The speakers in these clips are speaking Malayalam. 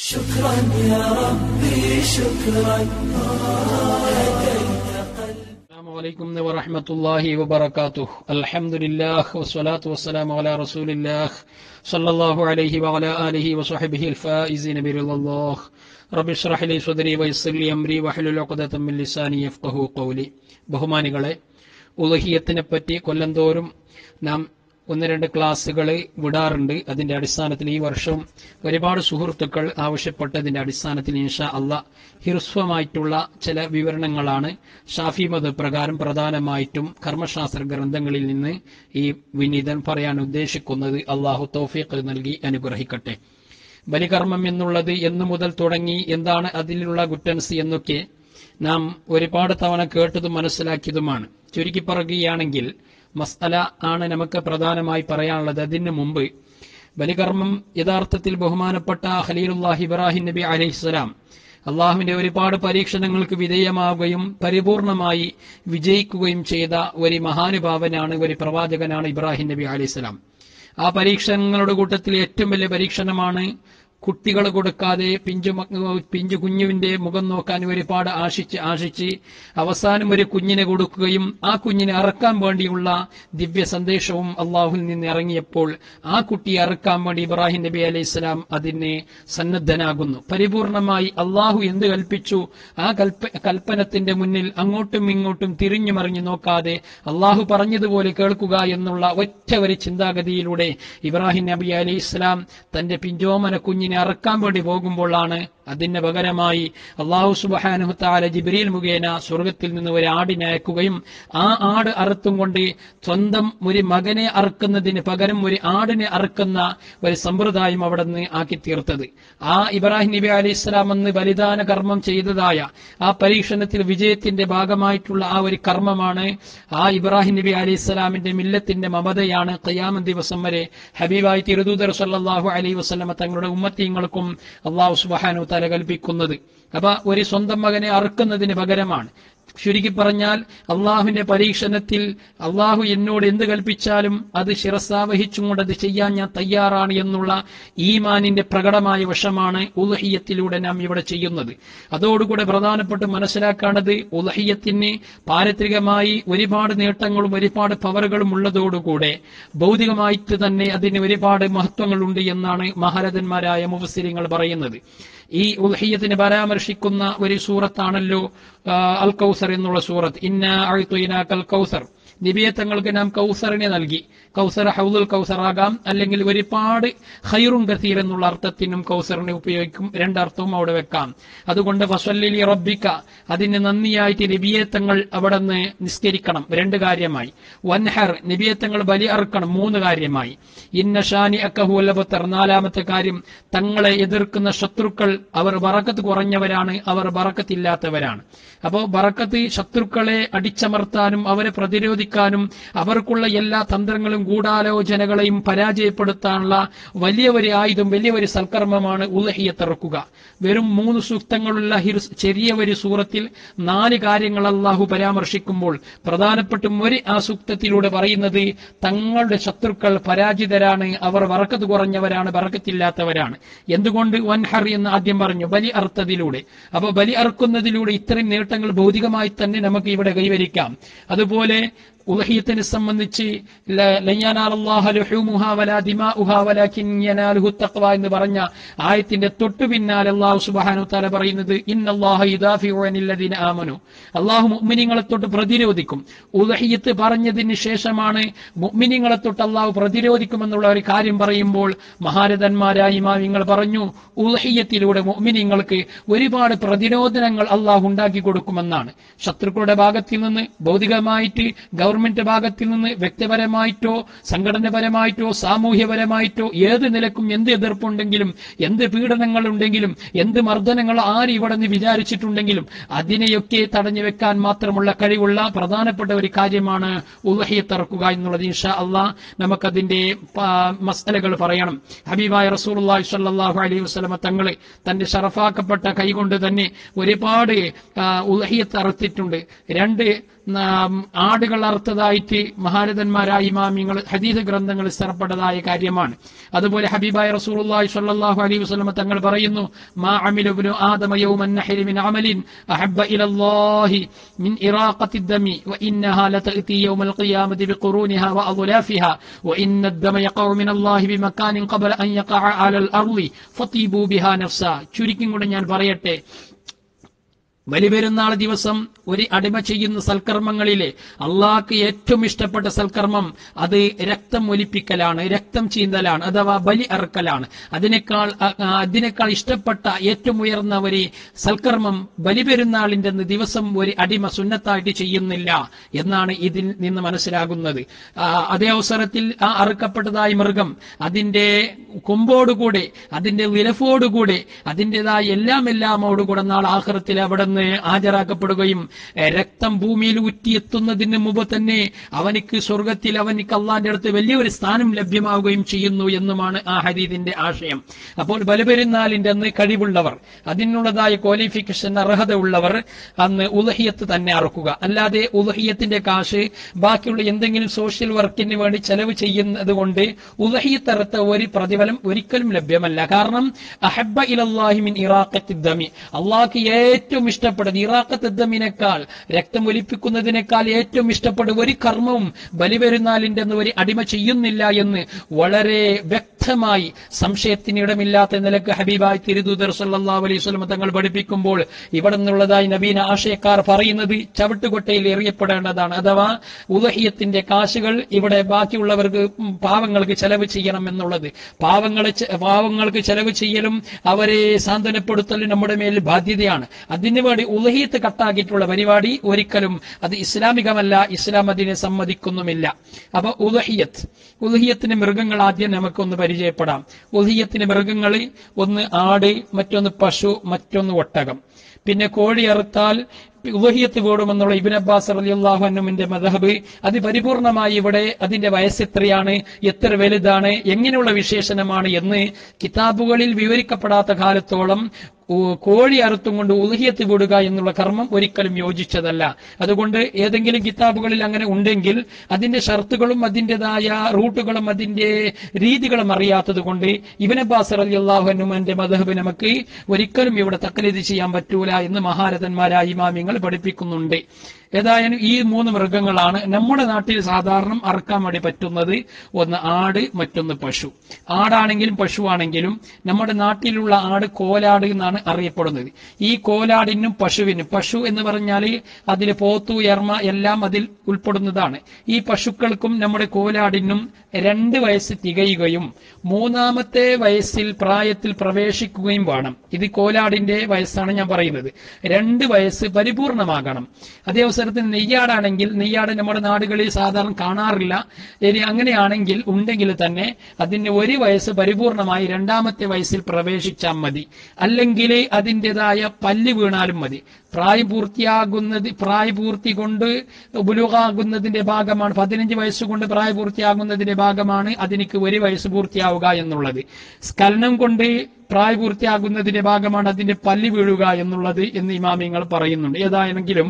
شكرا يا ربي شكرا السلام عليكم ورحمة الله وبركاته الحمد لله والصلاة والسلام على رسول الله صلى الله عليه وعلى آله وصحبه الفائزين برضا الله رب اشرح لي صدري ويسر لي أمري واحلل عقدة من لساني يفقه قولي ബഹുമാനികളെ ഉലഹിയത്തിനെ പറ്റി കൊല്ലംതോറും നാം ഒന്ന് രണ്ട് ക്ലാസ്സുകൾ വിടാറുണ്ട് അതിന്റെ അടിസ്ഥാനത്തിൽ ഈ വർഷവും ഒരുപാട് സുഹൃത്തുക്കൾ ആവശ്യപ്പെട്ടതിന്റെ അടിസ്ഥാനത്തിൽ ഇൻഷാ അല്ല ഹിർസ്വമായിട്ടുള്ള ചില വിവരണങ്ങളാണ് ഷാഫി മത പ്രകാരം പ്രധാനമായിട്ടും കർമ്മശാസ്ത്ര ഗ്രന്ഥങ്ങളിൽ നിന്ന് ഈ വിനീതൻ പറയാൻ ഉദ്ദേശിക്കുന്നത് അള്ളാഹു തൗഫീഖ് നൽകി അനുഗ്രഹിക്കട്ടെ ബലികർമ്മം എന്നുള്ളത് എന്നു മുതൽ തുടങ്ങി എന്താണ് അതിലുള്ള ഗുറ്റൻസ് എന്നൊക്കെ നാം ഒരുപാട് തവണ കേട്ടതും മനസ്സിലാക്കിയതുമാണ് ചുരുക്കി പറയുകയാണെങ്കിൽ മസ്അല ആണ് നമുക്ക് പ്രധാനമായി പറയാനുള്ളത് അതിനു മുമ്പ് ബലികർമ്മം യഥാർത്ഥത്തിൽ ബഹുമാനപ്പെട്ട ഖലീലുല്ലാഹി ഇബ്രാഹിം നബി അലൈഹിസ്സലാം അള്ളാഹുവിന്റെ ഒരുപാട് പരീക്ഷണങ്ങൾക്ക് വിധേയമാവുകയും പരിപൂർണമായി വിജയിക്കുകയും ചെയ്ത ഒരു മഹാനുഭാവനാണ് ഒരു പ്രവാചകനാണ് ഇബ്രാഹിം നബി അലൈഹിസ്സലാം ആ പരീക്ഷണങ്ങളുടെ കൂട്ടത്തിൽ ഏറ്റവും വലിയ പരീക്ഷണമാണ് കുട്ടികൾ കൊടുക്കാതെ പിഞ്ചു മക്ക- പിഞ്ചു കുഞ്ഞുവിന്റെ മുഖം നോക്കാൻ ഒരുപാട് ആശിച്ച് ആശിച്ച് അവസാനം ഒരു കുഞ്ഞിനെ കൊടുക്കുകയും ആ കുഞ്ഞിനെ അറക്കാൻ വേണ്ടിയുള്ള ദിവ്യ സന്ദേശവും അള്ളാഹുവിൽ നിന്ന് ഇറങ്ങിയപ്പോൾ ആ കുട്ടിയെ അറക്കാൻ വേണ്ടി ഇബ്രാഹിം നബി അലൈഹി സ്വലാം അതിന് സന്നദ്ധനാകുന്നു പരിപൂർണമായി അള്ളാഹു എന്ത് കൽപ്പിച്ചു ആ കൽപ്പ കൽപ്പനത്തിന്റെ മുന്നിൽ അങ്ങോട്ടും ഇങ്ങോട്ടും തിരിഞ്ഞു മറിഞ്ഞു നോക്കാതെ അള്ളാഹു പറഞ്ഞതുപോലെ കേൾക്കുക എന്നുള്ള ഒറ്റ ഒരു ചിന്താഗതിയിലൂടെ ഇബ്രാഹിം നബി അലൈഹി ഇസ്ലാം തന്റെ പിഞ്ചോമന കുഞ്ഞിനെ അറക്കാൻ വേണ്ടി പോകുമ്പോഴാണ് അതിന് പകരമായി അള്ളാഹു സുബാനുഹു താല ജിബ്രീൽ മുഖേന സ്വർഗത്തിൽ നിന്ന് ഒരു ആടിനെ അയക്കുകയും ആ ആട് അറുത്തും കൊണ്ട് സ്വന്തം ഒരു മകനെ അറുക്കുന്നതിന് പകരം ഒരു ആടിനെ അറുക്കുന്ന ഒരു സമ്പ്രദായം അവിടെ നിന്ന് ആക്കി തീർത്തത് ആ ഇബ്രാഹിം നബി അലൈഹി ഇസ്ലാം എന്ന് ബലിദാന കർമ്മം ചെയ്തതായ ആ പരീക്ഷണത്തിൽ വിജയത്തിന്റെ ഭാഗമായിട്ടുള്ള ആ ഒരു കർമ്മമാണ് ആ ഇബ്രാഹിം നബി അലൈഹി ഇസ്ലാമിന്റെ മില്ലത്തിന്റെ മമതയാണ് ഖിയാമം ദിവസം വരെ ഹബീബായി തിരുദൂതർ സല്ലല്ലാഹു അലൈഹി വസല്ലമ തങ്ങളുടെ ഉമ്മത്തീങ്ങൾക്കും അള്ളാഹു സുബ്ഹാനഹു തആല കൽപ്പിക്കുന്നത് അപ്പൊ ഒരു സ്വന്തം മകനെ അറുക്കുന്നതിന് പകരമാണ് ചുരുക്കി പറഞ്ഞാൽ അള്ളാഹുവിന്റെ പരീക്ഷണത്തിൽ അള്ളാഹു എന്നോട് എന്ത് കൽപ്പിച്ചാലും അത് ശിരസാവഹിച്ചുകൊണ്ട് അത് ചെയ്യാൻ ഞാൻ തയ്യാറാണ് എന്നുള്ള ഈമാനിന്റെ പ്രകടമായ വശമാണ് ഉലഹിയത്തിലൂടെ നാം ഇവിടെ ചെയ്യുന്നത് അതോടുകൂടെ പ്രധാനപ്പെട്ട് മനസ്സിലാക്കേണ്ടത് ഉലഹിയത്തിന് പാരത്രികമായി ഒരുപാട് നേട്ടങ്ങളും ഒരുപാട് പവറുകളും ഉള്ളതോടുകൂടെ ഭൗതികമായിട്ട് തന്നെ അതിന് ഒരുപാട് മഹത്വങ്ങളുണ്ട് എന്നാണ് മഹാരഥന്മാരായ മുഫസിരിങ്ങൾ പറയുന്നത് ഈ ഉൽഹിയത്തിന് പരാമർശിക്കുന്ന ഒരു സൂറത്താണല്ലോ ആ, അൽ കൗസർ എന്നുള്ള സൂറത്ത് ഇന്ന അഴുത്തുന കൽ കൗസർ നിബിയെ തങ്ങൾക്ക് നാം കൗസറിനെ നൽകി കൗസർ ഹൗദുൽ കൗസർ ആകാം അല്ലെങ്കിൽ ഒരുപാട് ഹൈറും കസീർ എന്നുള്ള അർത്ഥത്തിനും കൗസറിനെ ഉപയോഗിക്കും രണ്ടർത്ഥവും അവിടെ വെക്കാം അതുകൊണ്ട് ഫസല്ലി റബ്ബിക്ക അതിന് നന്ദിയായിട്ട് നബിയെ തങ്ങൾ അവിടെ നിന്ന് നിസ്കരിക്കണം രണ്ട് കാര്യമായി വൻഹർ നബിയെ തങ്ങൾ ബലി അറുക്കണം മൂന്ന് കാര്യമായി ഇന്ന ഷാനി അക്കഹുലബത്തർ നാലാമത്തെ കാര്യം തങ്ങളെ എതിർക്കുന്ന ശത്രുക്കൾ അവർ ബറക്കത്ത് കുറഞ്ഞവരാണ് അവർ ബറക്കത്തില്ലാത്തവരാണ് അപ്പോ ബറക്കത്ത് ശത്രുക്കളെ അടിച്ചമർത്താനും അവരെ പ്രതിരോധിക്കാനും അവർക്കുള്ള എല്ലാ തന്ത്രങ്ങളും ഗൂഢാലോചനകളെയും പരാജയപ്പെടുത്താനുള്ള വലിയ ഒരു ആയുധം വലിയ ഒരു സൽക്കർമ്മമാണ് ഉലഹിയത്തിറക്കുക വെറും മൂന്ന് സൂക്തങ്ങളുള്ള ഹിർ- ചെറിയ ഒരു സൂറത്തിൽ നാല് കാര്യങ്ങൾ അള്ളാഹു പരാമർശിക്കുമ്പോൾ പ്രധാനപ്പെട്ടും ഒരു ആ സൂക്തത്തിലൂടെ പറയുന്നത് തങ്ങളുടെ ശത്രുക്കൾ പരാജിതരാണ് അവർ വറക്കത്ത് കുറഞ്ഞവരാണ് വറക്കത്തില്ലാത്തവരാണ് എന്തുകൊണ്ട് വൻഹർ എന്ന് ആദ്യം പറഞ്ഞു ബലി അർത്ഥത്തിലൂടെ അപ്പൊ ബലി അറുക്കുന്നതിലൂടെ ഇത്രയും നേട്ടങ്ങൾ ഭൗതികമായി തന്നെ നമുക്ക് ഇവിടെ കൈവരിക്കാം അതുപോലെ ഉലഹിയത്തിനെ സംബന്ധിച്ച് ല- ലൻ യനാലല്ലാഹ ലുഹൂമുഹാ വലാ ദിമാഉഹാ വലാകിൻ യനാലുഹു തഖ്വ എന്ന് പറഞ്ഞ ആയത്തിന്റെ തൊട്ടു പിന്നാലെ അല്ലാഹു സുബ്ഹാനഹു വതആല പറയുന്നത് ഇന്നല്ലാഹ യുദാഫിഉ അനില്ലദീന ആമനു അല്ലാഹു മുഅ്മിനീങ്ങളെ തൊട്ട് പ്രതിരോധിക്കും ഉലഹിയത്ത് പറഞ്ഞതിന് ശേഷമാണ് മുഅ്മിനീങ്ങളെ തൊട്ട് അല്ലാഹു പ്രതിരോധിക്കുമെന്നുള്ള ഒരു കാര്യം പറയുമ്പോൾ മഹാരഥന്മാരായ ഇമാമിങ്ങൾ പറഞ്ഞു ഉലഹിയത്തിലൂടെ മുഅ്മിനീങ്ങൾക്ക് ഒരുപാട് പ്രതിരോധനങ്ങൾ അള്ളാഹു ഉണ്ടാക്കി കൊടുക്കുമെന്നാണ് ശത്രുക്കളുടെ ഭാഗത്തിൽ നിന്ന് ഭൗതികമായിട്ട് ഗവൺമെന്റ് ഭാഗത്തിൽ നിന്ന് വ്യക്തിപരമായിട്ടോ സംഘടനപരമായിട്ടോ സാമൂഹ്യപരമായിട്ടോ ഏത് നിലക്കും എന്ത് എതിർപ്പുണ്ടെങ്കിലും എന്ത് പീഡനങ്ങളുണ്ടെങ്കിലും എന്ത് മർദ്ദനങ്ങൾ ആര് ഇവിടെ നിന്ന് വിചാരിച്ചിട്ടുണ്ടെങ്കിലും അതിനെയൊക്കെ തടഞ്ഞു വെക്കാൻ മാത്രമുള്ള കഴിവുള്ള പ്രധാനപ്പെട്ട ഒരു കാര്യമാണ് ഉലഹിയത്തിറക്കുക എന്നുള്ളത് ഇൻഷാ അള്ളാ നമുക്കതിന്റെ ആ, മസലകൾ പറയണം ഹബീബായ റസൂലുള്ളാഹി സ്വല്ലല്ലാഹു അലൈഹി വസല്ലമ തങ്ങളെ തന്റെ ഷറഫാക്കപ്പെട്ട കൈകൊണ്ട് തന്നെ ഒരുപാട് ഉലഹിയത്ത് അറുത്തിട്ടുണ്ട് രണ്ട് നാം ആടുകൾ അറുത്തതായിട്ട് മഹാരഥന്മാരായ ഇമാമിങ്ങൾ ഹദീസ് ഗ്രന്ഥങ്ങളിൽ സ്ഥിരപ്പെട്ടതായ കാര്യമാണ് അതുപോലെ ഹബീബായ റസൂലുള്ളാഹി സ്വല്ലല്ലാഹു അലൈഹി വസല്ലം തങ്ങൾ പറയുന്നു മാ അമില ഇബ്നു ആദമ യൗമൻ നഹരി മിൻ അമലിൻ അഹബ്ബ ഇലല്ലാഹി മിൻ ഇറാഖത്തി الدم وإنها لتأتي يوم القيامة بقرونها وأضلافها وإن الدم يقع من الله بمكان قبل أن يقع على الأرض فطيبوا بها نفسا ചുരുക്കും കൂടെ ഞാൻ പറയട്ടെ ബലിപെരുന്നാൾ ദിവസം ഒരു അടിമ ചെയ്യുന്ന സൽക്കർമ്മങ്ങളിലെ അള്ളാഹ്ക്ക് ഏറ്റവും ഇഷ്ടപ്പെട്ട സൽക്കർമ്മം അത് രക്തം ഒലിപ്പിക്കലാണ് രക്തം ചീന്തലാണ് അഥവാ ബലി അറുക്കലാണ് അതിനേക്കാൾ അ- ആ, അതിനേക്കാൾ ഇഷ്ടപ്പെട്ട ഏറ്റവും ഉയർന്ന ഒരു സൽക്കർമ്മം ബലിപെരുന്നാളിന്റെ അന്ന് ദിവസം ഒരു അടിമ സുന്നത്തായിട്ട് ചെയ്യുന്നില്ല എന്നാണ് ഇതിൽ നിന്ന് മനസ്സിലാകുന്നത് ആ, അതേ അവസരത്തിൽ ആ അറുക്കപ്പെട്ടതായ മൃഗം അതിന്റെ കൊമ്പോടുകൂടെ അതിന്റെ വിലഫോടുകൂടെ അതിൻ്റെതായ എല്ലാം എല്ലാമോടുകൂടെ നാളെ ആഹ്റത്തിൽ അവിടെ നിന്ന് ഹാജരാക്കപ്പെടുകയും എ, രക്തം ഭൂമിയിൽ ഉറ്റിയെത്തുന്നതിന് മുമ്പ് തന്നെ അവനിക്ക് സ്വർഗത്തിൽ അവനിക്ക് അള്ളാന്റെ അടുത്ത് വലിയൊരു സ്ഥാനം ലഭ്യമാവുകയും ചെയ്യുന്നു എന്നുമാണ് ആ ഹരീതിന്റെ ആശയം അപ്പോൾ ബലപെരുന്നാളിന്റെ അന്ന് കഴിവുള്ളവർ അതിനുള്ളതായ ക്വാളിഫിക്കേഷൻ അർഹത ഉള്ളവർ അന്ന് ഉലഹിയത്ത് തന്നെ അറക്കുക അല്ലാതെ ഉലഹിയത്തിന്റെ കാശ് ബാക്കിയുള്ള എന്തെങ്കിലും സോഷ്യൽ വർക്കിന് വേണ്ടി ചെലവ് ചെയ്യുന്നത് കൊണ്ട് ഉലഹിയത്തറത്ത ഒരു പ്രതിഫലം ഒരിക്കലും ലഭ്യമല്ല കാരണം അഹബ്ബ ഇലല്ലാഹി മിൻ ഇറാഖത്തി ദമി അള്ളാഹ്ക്ക് ഏറ്റവും ഇഷ്ടപ്പെടുന്നത് ഇറാഖത്ത് ദമിനേക്കാൾ രക്തം ഒലിപ്പിക്കുന്നതിനേക്കാൾ ഏറ്റവും ഇഷ്ടപ്പെടുന്ന ഒരു കർമ്മവും ബലിപെരുന്നാളിന്റെ അന്ന് ഒരു അടിമ ചെയ്യുന്നില്ല എന്ന് വളരെ വ്യക്തമായി സംശയത്തിന് ഇടമില്ലാത്ത നിലക്ക് ഹബീബായി തിരുദൂതർ സല്ലല്ലാഹു അലൈഹി വസല്ലം തങ്ങൾ പഠിപ്പിക്കുമ്പോൾ ഇവിടെ നിന്നുള്ളതായി നവീന ആശയക്കാർ പറയുന്നത് ചവിട്ടുകൊട്ടയിൽ എറിയപ്പെടേണ്ടതാണ് അഥവാ ഉദഹിയത്തിന്റെ കാശുകൾ ഇവിടെ ബാക്കിയുള്ളവർക്ക് ഉം, പാവങ്ങൾക്ക് ചെലവ് ചെയ്യണം എന്നുള്ളത് പാവങ്ങളെ ചെ- പാവങ്ങൾക്ക് ചെലവ് ചെയ്യലും അവരെ സാന്ത്വനപ്പെടുത്തലും നമ്മുടെ മേൽ ബാധ്യതയാണ് അതിനുവേണ്ടി ഉദഹിയത്ത് കട്ടാക്കിയിട്ടുള്ള പരിപാടി ഒരിക്കലും അത് ഇസ്ലാമികമല്ല ഇസ്ലാം അതിനെ സമ്മതിക്കുന്നുമില്ല അപ്പൊ ഉദഹിയത്ത് ഉദഹിയത്തിന് മൃഗങ്ങൾ ആദ്യം നമുക്കൊന്ന് പരിചയപ്പെടാം ഉദഹിയത്തിന് മൃഗങ്ങൾ ഒന്ന് ആട് മറ്റൊന്ന് പശു മറ്റൊന്ന് ഒട്ടകം പിന്നെ കോഴി അറുത്താൽ ഉദഹിയത്ത് കൂടുമെന്നുള്ള ഇബിൻ അബ്ബാസ് റളിയല്ലാഹു അൻഹുവിന്റെ മദഹബ് അത് പരിപൂർണമായി ഇവിടെ അതിന്റെ വയസ്സ് എത്രയാണ് എത്ര വലുതാണ് എങ്ങനെയുള്ള വിശേഷണമാണ് എന്ന് കിതാബുകളിൽ വിവരിക്കപ്പെടാത്ത കാലത്തോളം ഉ- കോഴി അറുത്തും കൊണ്ട് ഉദഹിയത്ത് വിടുക എന്നുള്ള കർമ്മം ഒരിക്കലും യോജിച്ചതല്ല അതുകൊണ്ട് ഏതെങ്കിലും കിതാബുകളിൽ അങ്ങനെ ഉണ്ടെങ്കിൽ അതിന്റെ ഷർത്തുകളും അതിൻ്റെതായ റൂട്ടുകളും അതിന്റെ രീതികളും അറിയാത്തത് കൊണ്ട് ഇബൻ അബ്ബാസ് റളിയല്ലാഹു അൻഹുവിന്റെ മദഹബ് നമുക്ക് ഒരിക്കലും ഇവിടെ തക്കലീത് ചെയ്യാൻ പറ്റൂല എന്ന് മഹാരഥന്മാരായ ഇമാമിങ്ങൾ പഠിപ്പിക്കുന്നുണ്ട് ഏതായാലും ഈ മൂന്ന് മൃഗങ്ങളാണ് നമ്മുടെ നാട്ടിൽ സാധാരണ അറക്കാൻ വേണ്ടി പറ്റുന്നത് ഒന്ന് ആട് മറ്റൊന്ന് പശു ആടാണെങ്കിലും പശുവാണെങ്കിലും നമ്മുടെ നാട്ടിലുള്ള ആട് കോലാട് എന്നാണ് അറിയപ്പെടുന്നത് ഈ കോലാടിനും പശുവിനും പശു എന്ന് പറഞ്ഞാൽ അതിൽ പോത്തു എർമ എല്ലാം അതിൽ ഉൾപ്പെടുന്നതാണ് ഈ പശുക്കൾക്കും നമ്മുടെ കോലാടിനും രണ്ട് വയസ്സ് തികയുകയും മൂന്നാമത്തെ വയസ്സിൽ പ്രായത്തിൽ പ്രവേശിക്കുകയും വേണം ഇത് കോലാടിന്റെ വയസ്സാണ് ഞാൻ പറയുന്നത് രണ്ട് വയസ്സ് പരിപൂർണമാകണം അതേ അവസരത്തിൽ നെയ്യാടാണെങ്കിൽ നെയ്യാട് നമ്മുടെ നാടുകളിൽ സാധാരണ കാണാറില്ല ഇനി അങ്ങനെയാണെങ്കിൽ ഉണ്ടെങ്കിൽ തന്നെ അതിന് ഒരു വയസ്സ് പരിപൂർണമായി രണ്ടാമത്തെ വയസ്സിൽ പ്രവേശിച്ചാൽ മതി അല്ലെങ്കിൽ അതിൻ്റെതായ പല്ല് വീണാലും മതി പ്രായപൂർത്തിയാകുന്നത് പ്രായപൂർത്തി കൊണ്ട് ബുലുകാകുന്നതിന്റെ ഭാഗമാണ് പതിനഞ്ച് വയസ്സുകൊണ്ട് പ്രായപൂർത്തിയാകുന്നതിന്റെ ഭാഗമാണ് അതിനിക്ക് ഒരു വയസ്സ് പൂർത്തിയാവുക എന്നുള്ളത് സ്ഖലനം കൊണ്ട് പ്രായപൂർത്തിയാകുന്നതിന്റെ ഭാഗമാണ് അതിന്റെ പല്ല് വീഴുക എന്നുള്ളത് എന്ന് ഇമാമിങ്ങൾ പറയുന്നുണ്ട് ഏതായെങ്കിലും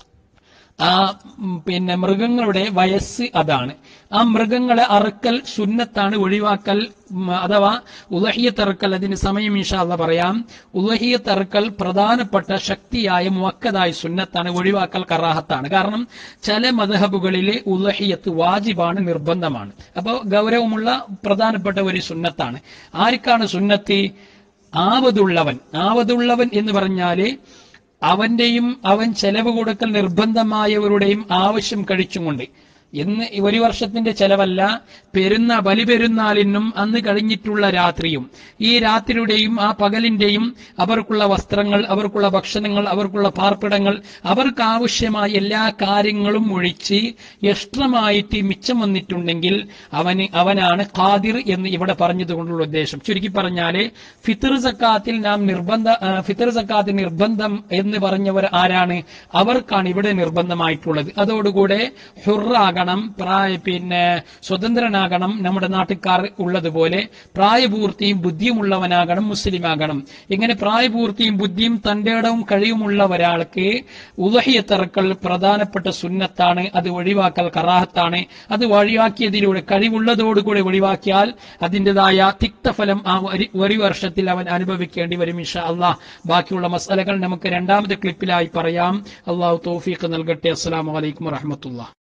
ആ ഉം, പിന്നെ മൃഗങ്ങളുടെ വയസ്സ് അതാണ് ആ മൃഗങ്ങളെ അറുക്കൽ സുന്നത്താണ് ഒഴിവാക്കൽ ഉം, അഥവാ ഉലഹിയത്തറുക്കൽ അതിന് സമയം ഇൻഷാല്ല പറയാം ഉലഹിയത്തറുക്കൽ പ്രധാനപ്പെട്ട ശക്തിയായ മുവക്കതായ സുന്നത്താണ് ഒഴിവാക്കൽ കറാഹത്താണ് കാരണം ചില മദഹബുകളിലെ ഉലഹിയത്ത് വാജിബാണ് നിർബന്ധമാണ് അപ്പോൾ ഗൗരവമുള്ള പ്രധാനപ്പെട്ട ഒരു സുന്നത്താണ് ആർക്കാണ് സുന്നത്ത് ആവതുള്ളവൻ ആവതുള്ളവൻ എന്ന് പറഞ്ഞാല് അവന്റെയും അവൻ ചെലവ് കൊടുക്കൽ നിർബന്ധമായവരുടെയും ആവശ്യം കഴിച്ചുകൊണ്ട് എന്ന് ഒരു വർഷത്തിന്റെ ചെലവല്ല പെരുന്ന ബലിപെരുന്നാളിനും അന്ന് കഴിഞ്ഞിട്ടുള്ള രാത്രിയും ഈ രാത്രിയുടെയും ആ പകലിന്റെയും അവർക്കുള്ള വസ്ത്രങ്ങൾ അവർക്കുള്ള ഭക്ഷണങ്ങൾ അവർക്കുള്ള പാർപ്പിടങ്ങൾ അവർക്ക് ആവശ്യമായ എല്ലാ കാര്യങ്ങളും ഒഴിച്ച് എക്സ്ട്രമായിട്ട് മിച്ചം വന്നിട്ടുണ്ടെങ്കിൽ അവന് അവനാണ് ഖാദിർ എന്ന് ഇവിടെ പറഞ്ഞതുകൊണ്ടുള്ള ഉദ്ദേശം ചുരുക്കി പറഞ്ഞാല് ഫിത്തർ സക്കാത്തിൽ നാം നിർബന്ധ ആ, ഫിത്തർ സക്കാത്ത് നിർബന്ധം എന്ന് പറഞ്ഞവർ ആരാണ് അവർക്കാണ് ഇവിടെ നിർബന്ധമായിട്ടുള്ളത് അതോടുകൂടെ ഹുറാകണം മുസ്ലിമാകണം പ്രായ പിന്നെ സ്വതന്ത്രനാകണം നമ്മുടെ നാട്ടുകാർ ഉള്ളതുപോലെ പ്രായപൂർത്തിയും ബുദ്ധിയുമുള്ളവനാകണം മുസ്ലിമാകണം ഇങ്ങനെ പ്രായപൂർത്തിയും ബുദ്ധിയും തന്റെ ഇടവും കഴിവുമുള്ള ഒരാൾക്ക് ഉദഹിയത്തിറക്കൽ പ്രധാനപ്പെട്ട സുന്നത്താണ് അത് ഒഴിവാക്കൽ കറാഹത്താണ് അത് ഒഴിവാക്കിയതിലൂടെ കഴിവുള്ളതോടുകൂടി ഒഴിവാക്കിയാൽ അതിൻ്റെതായ തിക്തഫലം ആ ഒരു- ഒരു വർഷത്തിൽ അവൻ അനുഭവിക്കേണ്ടി വരും ഇൻഷാ അള്ളാഹ് ബാക്കിയുള്ള മസാലകൾ നമുക്ക് രണ്ടാമത്തെ ക്ലിപ്പിലായി പറയാം അള്ളാഹു തൗഫീഖ് നൽകട്ടെ അസ്സലാമു അലൈക്കും വറഹമത്തുള്ള